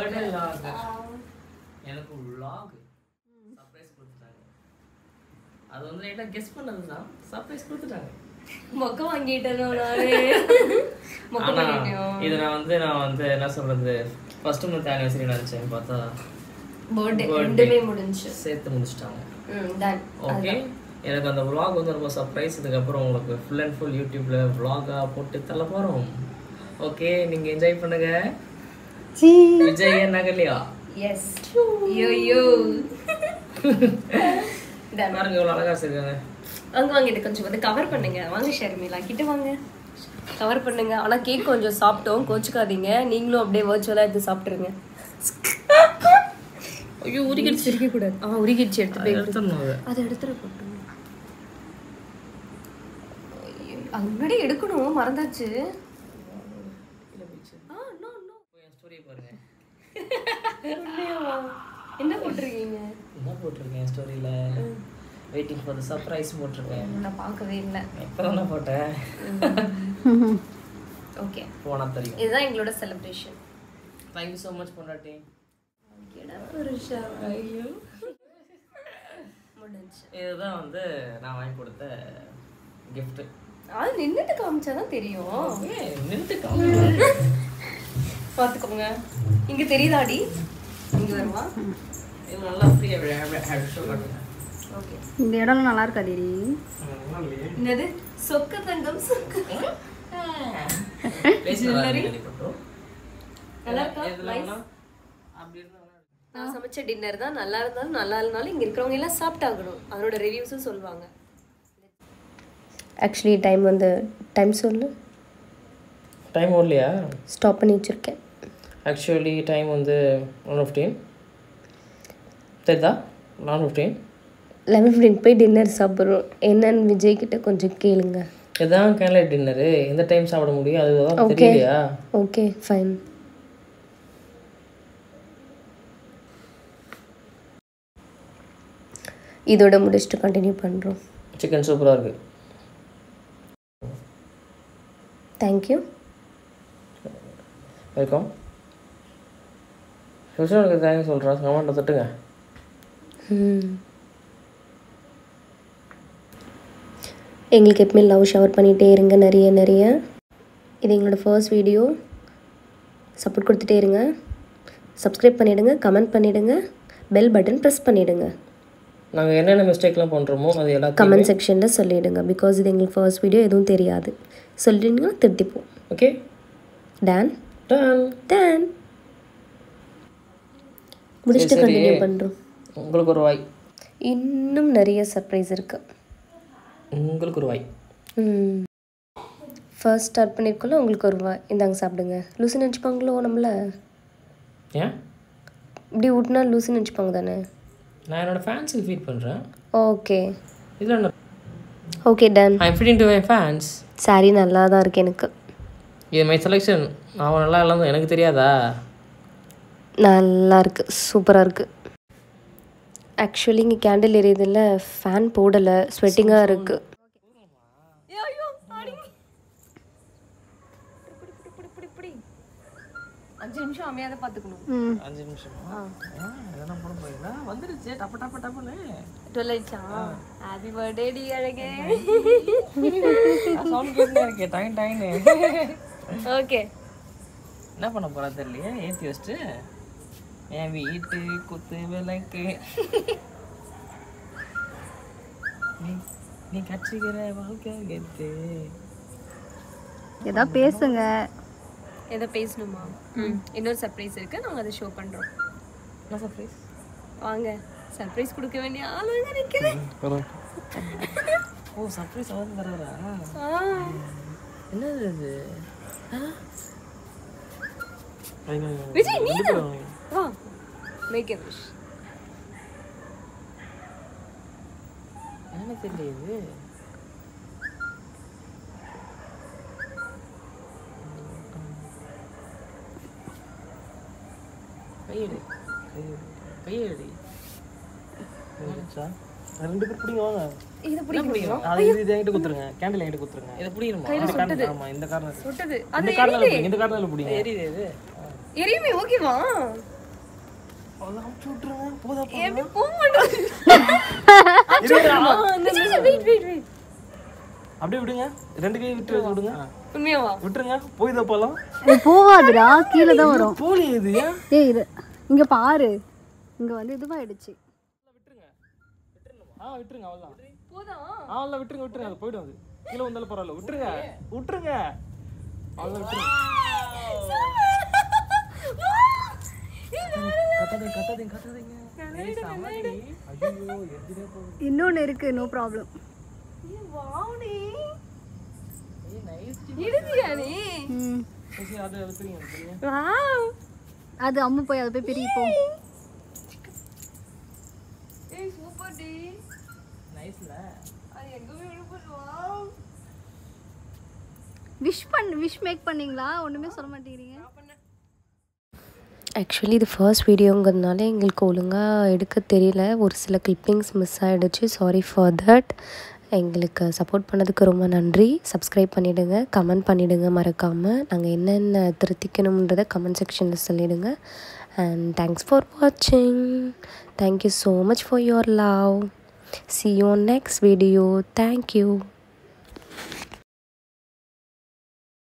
vlog. எனக்கு vlog surprise கொடுத்துட்டாங்க அது வந்து லைட்டா கெஸ் பண்ணது தான் சர்ப்ரைஸ் கொடுத்துட்டாங்க மொக்க வாங்கிட்டேன் நானே மொக்க ஆனா பண்ணிட்டோம் இது நான் வந்து நான் வந்து என்ன சொல்றது ஃபர்ஸ்ட் மந்த் ஆனிவர்சரி நினைச்சேன் பார்த்தா பர்த்டே Birthday. ரெண்டுமே முடிஞ்சு சேர்த்து முடிச்சிட்டாங்க ம் டன் ஓகே எனக்கு அந்த vlog வந்து ரொம்ப சர்ப்ரைஸ் இதுக்கப்புறம் உங்களுக்கு ஃபுல் அண்ட் ஃபுல் யூடியூப்ல vlog-ஆ போட்டு தள்ள போறோம் ஓகே நீங்க என்ஜாய் பண்ணுங்க விஜய் நகலையா எஸ் யோ யோ டன் பாருங்க இவ்வளவு அழகா வச்சிருக்காங்க அங்க வாங்க இது கொஞ்சம் வந்து கவர் பண்ணுங்க வாங்க ஷர்மிளா கிட்ட வாங்க கவர் பண்ணுங்க ஆனா கேக் கொஞ்சம் சாப்பிட்டோம் கோச்சுக்காதீங்க நீங்களும் அப்படியே வர்ச்சுவலா எடுத்து சாப்பிட்டுருங்க ஐயோ உருகிடுச்சு சிரிக்க கூடாது ஆ உருகிடுச்சு எடுத்து போய் எடுத்துடணும் அதை. அதை எடுத்துட போட்டோம் ஐயோ, அது முன்னாடி எடுக்கணும் மறந்தாச்சு ஆ நோ நோ என் ஸ்டோரியை பாருங்க என்ன போட்டிருக்கீங்க என்ன போட்டிருக்கேன் ஸ்டோரியில வெயிட்டிங் ஃபார் த சர்ப்ரைஸ் போட்டிருக்கேன் நான் பார்க்கவே இல்லை இப்போ போட்டேன் ஓகே போனா தெரியும் இதுதான் எங்களோட செலிப்ரேஷன் தேங்க்யூ ஸோ மச் பொண்டாட்டி ஐயோ முடிஞ்சு இதுதான் வந்து நான் வாங்கி கொடுத்த gift அது நின்னுட்டு காமிச்சாதான் தெரியும் நிறுத்து பாத்துக்கோங்க இங்க தெரியுதாடி இங்க வருமா இது நல்லா ஃப்ரீயாக ஷோ பண்ணுங்க ஓகே இந்த இடம் நல்லா இருக்காதேடி நல்லா இல்லையே என்னது சொக்க தங்கம் சொக்க Place நல்லா இருக்கு கேள்விப்பட்டோம். நல்லா இருக்கா? இதுல வேணா அப்படி இருந்தா நல்லா இருக்கும். நான் சமைச்ச டின்னர் தான் நல்லா இருந்தாலும் நல்லா இல்லைனாலும் இங்க இருக்கிறவங்க எல்லாம் சாப்பிட்டாகணும் அதனோட ரிவ்யூஸும் சொல்லுவாங்க ஆக்சுவலி டைம் வந்து டைம் சொல்லு டைம் ஓடலையா ஸ்டாப் பண்ணி வச்சிருக்கேன் ஆக்சுவலி டைம் வந்து ஒன் ஃபிஃப்டீன் தெரியுதா நான் ஃபிஃப்டீன் லெவன் ஃபிஃப்டின் போய் டின்னர் சாப்பிட்றோம் என்னன்னு விஜய் கிட்ட கொஞ்சம் கேளுங்க இதுதான் கேன்லைட் டின்னரு எந்த டைம் சாப்பிட முடியும் அதுதான் Okay. தெரியலையா ஓகே ஃபைன் இதோட முடிச்சுட்டு கண்டினியூ பண்ணுறோம் சிக்கன் சூப்பராக இருக்கு தேங்க்யூ வெல்கம் கிருஷ்ணனுக்கு தேங்க்ஸ் சொல்கிறேன் கமெண்ட்டை தட்டுங்க எங்களுக்கு எப்பவுமே லவ் ஷவர் பண்ணிகிட்டே இருங்க நிறைய நிறைய இது எங்களோட ஃபர்ஸ்ட் வீடியோ சப்போர்ட் கொடுத்துட்டே இருங்க சப்ஸ்கிரைப் பண்ணிவிடுங்க கமெண்ட் பண்ணிவிடுங்க பெல் பட்டன் ப்ரெஸ் பண்ணிவிடுங்க நாங்கள் என்னென்ன மிஸ்டேக்லாம் பண்ணுறோமோ அது எல்லாத்தையும் கமெண்ட் செக்ஷனில் சொல்லிவிடுங்க பிகாஸ் இது எங்களுக்கு ஃபர்ஸ்ட் வீடியோ எதுவும் தெரியாது சொல்லிட்டீங்கன்னா திருத்திப்போம் ஓகே டான் டன் டான் முடிச்சுட்டு சரி, சரி. கண்டினியூ பண்ணுறோம் உங்களுக்கு ஒரு வாய் இன்னும் நிறைய சர்ப்ரைஸ் இருக்குது உங்களுக்கு ஒரு வாய் ஃபர்ஸ்ட் ஸ்டார்ட் பண்ணியிருக்கோம்ல உங்களுக்கு ஒரு வா இந்தாங்க சாப்பிடுங்க லூசி நினச்சிப்பாங்களோ நம்மள ஏன் இப்படி ஊட்டினா லூசி நினச்சிப்பாங்க தானே நான் என்னோட ஃபேன்ஸுக்கு ஃபீட் பண்ணுறேன் ஓகே இதில் என்ன okay done I feeding to my fans sorry நல்லா தான் இருக்கு எனக்கு இது மை செலெக்ஷன் அவன் நல்லா இல்லாமல் எனக்கு தெரியாதா நல்லா இருக்கு சூப்பராக இருக்கு ஆக்சுவலி இங்கே கேண்டில் எரியுதுல்ல ஃபேன் போடலை ஸ்வெட்டிங்காக இருக்கு அஞ்சு நிமிஷம் அமையாத பார்த்துக்கணும் அஞ்சு நிமிஷமா இதெல்லாம் போட போறீங்களா வந்துருச்சு டப்ப டப்ப டப்புன்னு டுவெல் ஆயிடுச்சா ஹாப்பி பர்த்டே டி அழகே சவுண்ட் கேட்டுனே இருக்கே டைம் டைம்னு ஓகே என்ன பண்ண போறா தெரியலையே ஏற்றி வச்சுட்டு என் வீட்டு குத்து விளக்கு நீ நீ கட்சிக்கிற வாழ்க்கை கெத்து ஏதா பேசுங்க எதை பேசணுமா இன்னொரு சர்ப்ரைஸ் இருக்கு நாங்கள் அதை ஷோ பண்ணுறோம் என்ன சர்ப்ரைஸ் வாங்க சர்ப்ரைஸ் கொடுக்க வேண்டிய ஆளுங்க நிற்கிறேன் ஓ சர்ப்ரைஸ் அவன் தராரா என்னது இது விஜய் நீ வா மேக் எ விஷ் என்ன தெரியல இது கையெடு கையெடு கையெடு ரெண்டு பேர் பிடிங்க வாங்க இது பிடிக்கும் அது இது இது என்கிட்ட கொடுத்துருங்க கேண்டில் என்கிட்ட கொடுத்துருங்க இதை பிடிக்கணுமா இந்த கார்னர் ஆமா இந்த கார்னர் தொட்டது இந்த கார்னர்ல பிடிங்க இந்த கார்னர்ல பிடிங்க எரியுது இது எரியுமே ஓகேவா அவ்வளோ அமுச்சு விட்டுருங்க போதா எப்படி போக மாட்டேன் அப்படியே விடுங்க ரெண்டு கை விட்டு விடுங்க உண்மையாவா விட்டுருங்க போய்தா போலாம் இது போகாதுடா கீழே தான் வரும் போலி இது ஏன் ஏய் இது இங்க பாரு இங்க வந்து இதுவாயிடுச்சு ஆ விட்டுருங்க அவ்வளோதான் ஆ அவ்வளோ விட்டுருங்க விட்டுருங்க அது போயிடும் அது கீழே வந்தாலும் பரவாயில்ல விட்டுருங்க விட்டுருங்க அவ்வளோ விட்டுருங்க கத்தாதீங்க கத்தாதீங்க கத்தாதீங்க ஏய், சமாளி. ஐயோ எதிரே போகுது இன்னொன்னு இருக்கு நோ ப்ராப்ளம் இடுதியா நீ சரி, அது அது பிரிங்க அது பிரிங்க வாவ் அது அம்மு போய் அதை போய் பிரிப்போம் ஏய் சூப்பர் டி நைஸ்ல அது எங்க போய் விழுப்புது வாவ் விஷ் பண்ண விஷ் மேக் பண்ணீங்களா ஒண்ணுமே சொல்ல மாட்டேங்கிறீங்க ஆக்சுவலி இது ஃபர்ஸ்ட் வீடியோங்கிறதுனால எங்களுக்கு ஒழுங்காக எடுக்க தெரியல ஒரு சில கிளிப்பிங்ஸ் மிஸ் ஆகிடுச்சு சாரி ஃபார் தட் எங்களுக்கு சப்போர்ட் பண்ணதுக்கு ரொம்ப நன்றி சப்ஸ்கிரைப் பண்ணிவிடுங்க கமெண்ட் பண்ணிவிடுங்க மறக்காமல் நாங்கள் என்னென்ன திருத்திக்கணுன்றதை கமெண்ட் செக்ஷனில் சொல்லிவிடுங்க அண்ட் தேங்க்ஸ் ஃபார் வாட்சிங் thank you so much for your love see you next video thank you